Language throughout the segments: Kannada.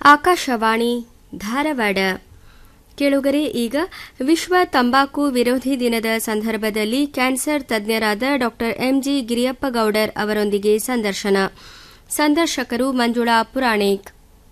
ಆಕಾಶವಾಣಿ ಧಾರವಾಡ ಕೇಳುಗರೆ ಈಗ ವಿಶ್ವ ತಂಬಾಕು ವಿರೋಧಿ ದಿನದ ಸಂದರ್ಭದಲ್ಲಿ ಕ್ಯಾನ್ಸರ್ ತಜ್ಞರಾದ ಡಾ ಎಂಜಿ ಗಿರಿಯಪ್ಪ ಗೌಡರ್ ಅವರೊಂದಿಗೆ ಸಂದರ್ಶನ ಸಂದರ್ಶಕರು ಮಂಜುಳಾ ಪುರಾಣಿಕ್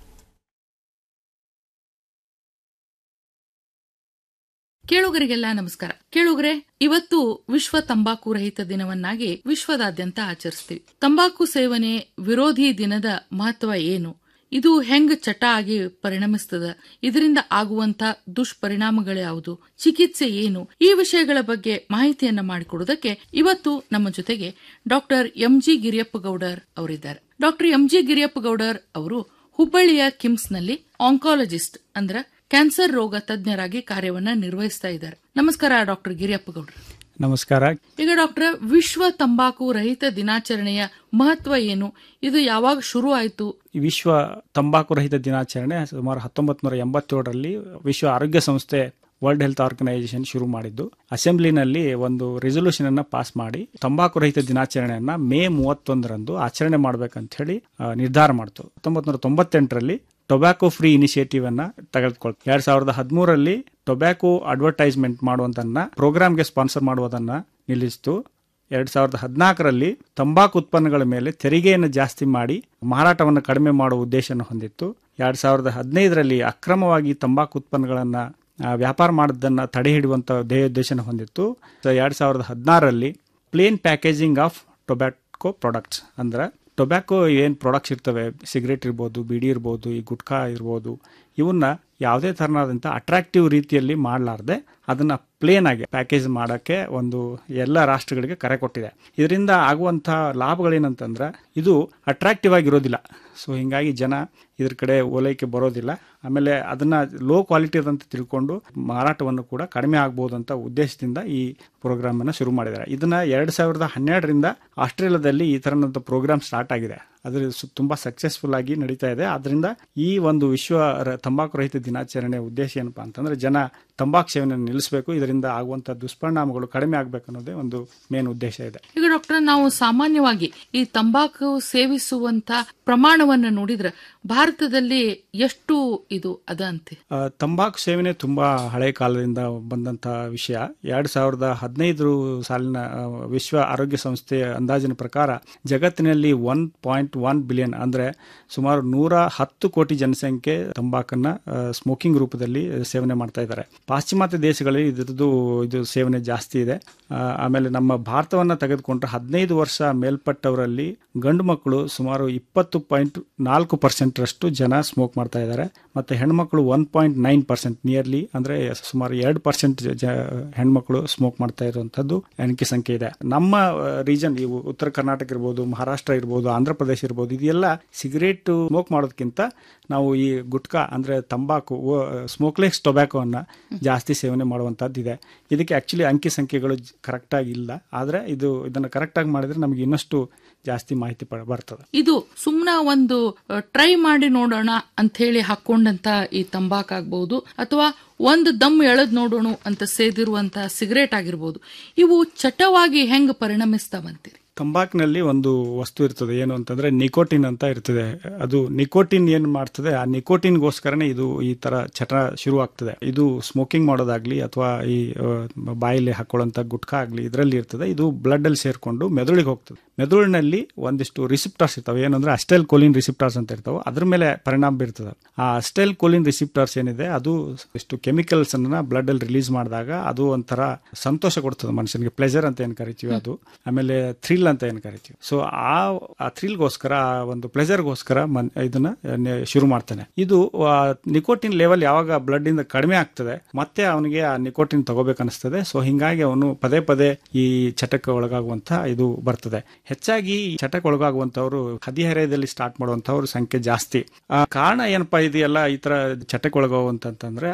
ಕೇಳುಗರಿಗೆಲ್ಲ ನಮಸ್ಕಾರ ಕೇಳುಗರೆ ಇವತ್ತು ವಿಶ್ವ ತಂಬಾಕು ರಹಿತ ದಿನವನ್ನಾಗಿ ವಿಶ್ವದಾದ್ಯಂತ ಆಚರಿಸ್ತೀವಿ ತಂಬಾಕು ಸೇವನೆ ವಿರೋಧಿ ದಿನದ ಮಹತ್ವ ಏನು ಇದು ಹೆಂಗ್ ಚಟ ಆಗಿ ಪರಿಣಮಿಸ್ತದ ಇದರಿಂದ ಆಗುವಂತ ದುಷ್ಪರಿಣಾಮಗಳ್ಯಾವುದು ಚಿಕಿತ್ಸೆ ಏನು ಈ ವಿಷಯಗಳ ಬಗ್ಗೆ ಮಾಹಿತಿಯನ್ನ ಮಾಡಿಕೊಡುವುದಕ್ಕೆ ಇವತ್ತು ನಮ್ಮ ಜೊತೆಗೆ ಡಾಕ್ಟರ್ ಎಂಜಿ ಗಿರಿಯಪ್ಪ ಗೌಡರ್ ಅವರಿದ್ದಾರೆ ಡಾಕ್ಟರ್ ಎಂಜಿ ಗಿರಿಯಪ್ಪ ಗೌಡರ್ ಅವರು ಹುಬ್ಬಳ್ಳಿಯ ಕಿಮ್ಸ್ನಲ್ಲಿ ಆಂಕಾಲಜಿಸ್ಟ್ ಅಂದ್ರ ಕ್ಯಾನ್ಸರ್ ರೋಗ ತಜ್ಞರಾಗಿ ಕಾರ್ಯವನ್ನ ನಿರ್ವಹಿಸ್ತಾ ಇದ್ದಾರೆ ನಮಸ್ಕಾರ ಡಾಕ್ಟರ್ ಗಿರಿಯಪ್ಪ ಗೌಡ್ರ ನಮಸ್ಕಾರ ಈಗ ಡಾಕ್ಟರ್ ವಿಶ್ವ ತಂಬಾಕು ರಹಿತ ದಿನಾಚರಣೆಯ ಮಹತ್ವ ಏನು ಇದು ಯಾವಾಗ ಶುರು ಆಯ್ತು ಈ ವಿಶ್ವ ತಂಬಾಕು ರಹಿತ ದಿನಾಚರಣೆ ಸುಮಾರು ಹತ್ತೊಂಬತ್ತು ನೂರ ಎಂಬತ್ತೇಳರಲ್ಲಿ ವಿಶ್ವ ಆರೋಗ್ಯ ಸಂಸ್ಥೆ ವರ್ಲ್ಡ್ ಹೆಲ್ತ್ ಆರ್ಗನೈಸೇಷನ್ ಶುರು ಮಾಡಿದ್ದು ಅಸೆಂಬ್ಲಿನಲ್ಲಿ ಒಂದು ರೆಸೊಲ್ಯೂಷನ್ ಅನ್ನ ಪಾಸ್ ಮಾಡಿ ತಂಬಾಕು ರಹಿತ ದಿನಾಚರಣೆಯನ್ನ ಮೇ ಮೂವತ್ತೊಂದರಂದು ಆಚರಣೆ ಮಾಡ್ಬೇಕಂತ ಹೇಳಿ ಆ, ನಿರ್ಧಾರ ಮಾಡ್ತು ಹತ್ತೊಂಬತ್ತು ನೂರ ತೊಂಬತ್ತೆಂಟರಲ್ಲಿ ಟೊಬ್ಯಾಕೋ ಫ್ರೀ ಇನಿಷಿಯೇಟಿವ್ ಅನ್ನ ತೆಗೆದುಕೊಳ್ತು ಎರಡ್ ಸಾವಿರದ ಹದಿಮೂರರಲ್ಲಿ ಟೊಬ್ಯಾಕೋ ಅಡ್ವರ್ಟೈಸ್ಮೆಂಟ್ ಮಾಡುವಂತನ್ನ ಪ್ರೋಗ್ರಾಮ್ಗೆ ಸ್ಪಾನ್ಸರ್ ಮಾಡುವುದನ್ನ ನಿಲ್ಲಿಸಿತು ಎರಡ್ ಸಾವಿರದ ಹದಿನಾಲ್ಕರಲ್ಲಿ ತಂಬಾಕು ಉತ್ಪನ್ನಗಳ ಮೇಲೆ ತೆರಿಗೆಯನ್ನು ಜಾಸ್ತಿ ಮಾಡಿ ಮಾರಾಟವನ್ನು ಕಡಿಮೆ ಮಾಡುವ ಉದ್ದೇಶವನ್ನು ಹೊಂದಿತ್ತು ಎರಡ್ ಸಾವಿರದ ಹದಿನೈದರಲ್ಲಿ ಅಕ್ರಮವಾಗಿ ತಂಬಾಕು ಉತ್ಪನ್ನಗಳನ್ನ ಆ, ವ್ಯಾಪಾರ ಮಾಡೋದನ್ನ ತಡೆ ಹಿಡಿಯುವಂತ ಉದ್ದೇಶನ ಹೊಂದಿತ್ತು ಎರಡ್ ಸಾವಿರದ ಹದಿನಾರರಲ್ಲಿ plain packaging of tobacco products ಅಂದ್ರೆ ಟೊಬ್ಯಾಕೋ ಏನು ಪ್ರಾಡಕ್ಟ್ಸ್ ಇರ್ತವೆ ಸಿಗರೇಟ್ ಇರ್ಬೋದು ಬಿಡಿ ಇರ್ಬೋದು ಈ ಗುಟ್ಕಾ ಇರ್ಬೋದು ಇವನ್ನ ಯಾವುದೇ ತರನಾದಂಥ ಅಟ್ರಾಕ್ಟಿವ್ ರೀತಿಯಲ್ಲಿ ಮಾಡಲಾರ್ದೆ ಅದನ್ನ ಪ್ಲೇನ್ ಆಗಿ ಪ್ಯಾಕೇಜ್ ಮಾಡೋಕ್ಕೆ ಒಂದು ಎಲ್ಲ ರಾಷ್ಟ್ರಗಳಿಗೆ ಕರೆ ಕೊಟ್ಟಿದೆ ಇದರಿಂದ ಆಗುವಂಥ ಲಾಭಗಳೇನಂತಂದ್ರೆ ಇದು ಅಟ್ರಾಕ್ಟಿವ್ ಆಗಿರೋದಿಲ್ಲ ಸೊ ಹಿಂಗಾಗಿ ಜನ ಇದ್ರ ಕಡೆ ಓಲೈಕೆ ಬರೋದಿಲ್ಲ ಆಮೇಲೆ ಅದನ್ನ ಲೋ ಕ್ವಾಲಿಟಿ ಅದಂತ ತಿಳ್ಕೊಂಡು ಮಾರಾಟವನ್ನು ಕೂಡ ಕಡಿಮೆ ಆಗ್ಬೋದು ಅಂತ ಉದ್ದೇಶದಿಂದ ಈ ಪ್ರೋಗ್ರಾಮ್ ಅನ್ನ ಶುರು ಮಾಡಿದ್ದಾರೆ ಇದನ್ನ ಎರಡ್ ಸಾವಿರದ ಹನ್ನೆರಡರಿಂದ ಆಸ್ಟ್ರೇಲಿಯಾದಲ್ಲಿ ಈ ತರನಂತ ಪ್ರೋಗ್ರಾಮ್ ಸ್ಟಾರ್ಟ್ ಆಗಿದೆ ಅದ್ರ ಸು- ತುಂಬಾ ಸಕ್ಸಸ್ಫುಲ್ ಆಗಿ ನಡೀತಾ ಇದೆ ಆದ್ರಿಂದ ಈ ಒಂದು ವಿಶ್ವ ರ- ತಂಬಾಕು ರಹಿತ ದಿನಾಚರಣೆ ಉದ್ದೇಶ ಏನಪ್ಪಾ ಅಂತಂದ್ರೆ ಜನ ತಂಬಾಕು ಸೇವನೆ ನಿಲ್ಲಿಸಬೇಕು ಇದರಿಂದ ಆಗುವಂತ ದುಷ್ಪರಿಣಾಮಗಳು ಕಡಿಮೆ ಆಗ್ಬೇಕು ಅನ್ನೋದೇ ಒಂದು ಮೇನ್ ಉದ್ದೇಶ ಇದೆ ಈಗ ಡಾಕ್ಟರ್ ನಾವು ಸಾಮಾನ್ಯವಾಗಿ ಈ ತಂಬಾಕು ಸೇವಿಸುವಂತ ಪ್ರಮಾಣವನ್ನ ನೋಡಿದ್ರೆ ಭಾರತದಲ್ಲಿ ಎಷ್ಟು ಇದು ಅದ ಅಂತೆ ಆ, ತಂಬಾಕು ಸೇವನೆ ತುಂಬಾ ಹಳೆ ಕಾಲದಿಂದ ಬಂದಂತ ವಿಷಯ ಎರಡ್ ಸಾವಿರದ ಹದಿನೈದು ಸಾಲಿನ ಆ, ವಿಶ್ವ ಆರೋಗ್ಯ ಸಂಸ್ಥೆಯ ಅಂದಾಜಿನ ಪ್ರಕಾರ ಜಗತ್ತಿನಲ್ಲಿ ಒನ್ ಪಾಯಿಂಟ್ ಒನ್ ಬಿಲಿಯನ್ ಅಂದ್ರೆ ಸುಮಾರು ನೂರ ಹತ್ತು ಕೋಟಿ ಜನಸಂಖ್ಯೆ ತಂಬಾಕನ್ನ ಸ್ಮೋಕಿಂಗ್ ರೂಪದಲ್ಲಿ ಸೇವನೆ ಮಾಡ್ತಾ ಇದ್ದಾರೆ ಪಾಶ್ಚಿಮಾತ್ಯ ದೇಶಗಳಲ್ಲಿ ಇದ್ರದ್ದು ಇದು ಸೇವನೆ ಜಾಸ್ತಿ ಇದೆ ಆ, ಆಮೇಲೆ ನಮ್ಮ ಭಾರತವನ್ನ ತೆಗೆದುಕೊಂಡ್ರೆ ಹದಿನೈದು ವರ್ಷ ಮೇಲ್ಪಟ್ಟವರಲ್ಲಿ ಗಂಡು ಮಕ್ಕಳು ಸುಮಾರು ಇಪ್ಪತ್ತು ಪಾಯಿಂಟ್ ನಾಲ್ಕು ಪರ್ಸೆಂಟ್ ರಷ್ಟು ಜನ ಸ್ಮೋಕ್ ಮಾಡ್ತಾ ಇದ್ದಾರೆ ಮತ್ತೆ ಹೆಣ್ಮಕ್ಳು one point nine percent nearly ಅಂದ್ರೆ ಸುಮಾರು ಎರಡು ಪರ್ಸೆಂಟ್ ಹೆಣ್ಮಕ್ಳು ಸ್ಮೋಕ್ ಮಾಡ್ತಾ ಇರುವಂತದ್ದು ಎಣಿಕೆ ಸಂಖ್ಯೆ ಇದೆ ನಮ್ಮ ರೀಜನ್ ಇವು ಉತ್ತರ ಕರ್ನಾಟಕ ಇರ್ಬೋದು ಮಹಾರಾಷ್ಟ್ರ ಇರ್ಬೋದು ಆಂಧ್ರ ಪ್ರದೇಶ ಇರ್ಬೋದು ಇದೆಲ್ಲ ಸಿಗರೇಟ್ ಸ್ಮೋಕ್ ಮಾಡೋದಕ್ಕಿಂತ ನಾವು ಈ ಗುಟ್ಕಾ ಅಂದ್ರೆ ತಂಬಾಕು ಸ್ಮೋಕ್ಲೆಸ್ ಟೊಬ್ಯಾಕೋ ಅನ್ನ ಜಾಸ್ತಿ ಸೇವನೆ ಮಾಡುವಂತದ್ದು ಇದೆ ಇದಕ್ಕೆ ಆಕ್ಚುಲಿ ಅಂಕಿ ಸಂಖ್ಯೆಗಳು ಕರೆಕ್ಟ್ ಆಗಿ ಇಲ್ಲ ಆದ್ರೆ ಇದು ಇದನ್ನ ಕರೆಕ್ಟ್ ಆಗಿ ಮಾಡಿದ್ರೆ ನಮಗೆ ಇನ್ನಷ್ಟು ಜಾಸ್ತಿ ಮಾಹಿತಿ ಪ- ಬರ್ತದೆ ಇದು ಸುಮ್ನ ಒಂದು ಟ್ರೈ ಮಾಡಿ ನೋಡೋಣ ಅಂತ ಹೇಳಿ ಹಾಕೊಂಡಂತ ಈ ತಂಬಾಕ್ ಆಗ್ಬಹುದು ಅಥವಾ ಒಂದು ದಮ್ ಎಳೆದ್ ನೋಡೋಣ ಅಂತ ಸೇದಿರುವಂತ ಸಿಗರೇಟ್ ಆಗಿರ್ಬೋದು ಇವು ಚಟವಾಗಿ ಹೆಂಗ್ ಪರಿಣಮಿಸ್ತಾವಂತೀರಿ ತಂಬಾಕಿನಲ್ಲಿ ಒಂದು ವಸ್ತು ಇರ್ತದೆ ಏನು ಅಂತಂದ್ರೆ ನಿಕೋಟಿನ್ ಅಂತ ಇರ್ತದೆ ಅದು ನಿಕೋಟಿನ್ ಏನ್ ಮಾಡ್ತದೆ ಆ ನಿಕೋಟಿನ್ಗೋಸ್ಕರನೇ ಇದು ಈ ತರ ಚಟ ಶುರು ಆಗ್ತದೆ ಇದು ಸ್ಮೋಕಿಂಗ್ ಮಾಡೋದಾಗ್ಲಿ ಅಥವಾ ಈ ಆ, ಬಾಯಲ್ಲಿ ಹಾಕೊಳ್ಳುವಂತ ಗುಟ್ಕಾ ಆಗ್ಲಿ ಇದರಲ್ಲಿ ಇರ್ತದೆ ಇದು ಬ್ಲಡ್ ಅಲ್ಲಿ ಸೇರ್ಕೊಂಡು ಮೆದುಳಿಗೆ ಹೋಗ್ತದೆ ಮೆದುಳಿನಲ್ಲಿ ಒಂದಿಷ್ಟು ರಿಸಿಪ್ಟರ್ಸ್ ಇರ್ತವೆ ಏನಂದ್ರೆ ಅಸ್ಟೆಲ್ ಕೋಲಿನ್ ರಿಸಿಪ್ಟರ್ಸ್ ಅಂತ ಇರ್ತಾವೆ ಅದ್ರ ಮೇಲೆ ಪರಿಣಾಮ ಬೀರ್ತದೆ ಆ ಅಸ್ಟೆಲ್ ಕೋಲಿನ್ ರಿಸಿಪ್ಟರ್ಸ್ ಏನಿದೆ ಅದು ಇಷ್ಟು ಕೆಮಿಕಲ್ಸ್ ಅನ್ನ ಬ್ಲಡ್ ಅಲ್ಲಿ ರಿಲೀಸ್ ಮಾಡಿದಾಗ ಅದು ಒಂಥರ ಸಂತೋಷ ಕೊಡ್ತದೆ ಮನುಷ್ಯನಿಗೆ ಪ್ಲೆಜರ್ ಅಂತ ಏನ್ ಕರಿತೀವಿ ಅದು ಆಮೇಲೆ ಥ್ರಿಲ್ ಅಂತ ಏನ್ ಕರಿತೀವಿ ಸೊ ಆ ಆ ಥ್ರಿಲ್ಗೋಸ್ಕರ ಆ ಒಂದು ಪ್ಲೆಜರ್ಗೋಸ್ಕರ ಮನ್ ಇದನ್ನ ನೆ- ಶುರು ಮಾಡ್ತಾನೆ ಇದು ನಿಕೋಟಿನ್ ಲೆವೆಲ್ ಯಾವಾಗ ಬ್ಲಡ್ ಇಂದ ಕಡಿಮೆ ಆಗ್ತದೆ ಮತ್ತೆ ಅವನಿಗೆ ಆ ನಿಕೋಟಿನ್ ತಗೋಬೇಕನ್ನಿಸ್ತದೆ ಸೊ ಹಿಂಗಾಗಿ ಅವನು ಪದೇ ಪದೇ ಈ ಚಟಕ್ಕೆ ಒಳಗಾಗುವಂತ ಇದು ಬರ್ತದೆ ಹೆಚ್ಚಾಗಿ ಈ ಚಟಕ್ಕೆ ಒಳಗಾಗುವಂತವ್ರು ಹದಿಹರೆಯದಲ್ಲಿ ಸ್ಟಾರ್ಟ್ ಮಾಡುವಂತವ್ರ ಸಂಖ್ಯೆ ಜಾಸ್ತಿ ಆ ಕಾರಣ ಏನಪ್ಪಾ ಇದೆಯಲ್ಲ ಈ ತರ ಚಟಕ್ಕೆ ಒಳಗಾಗುವಂತಂದ್ರೆ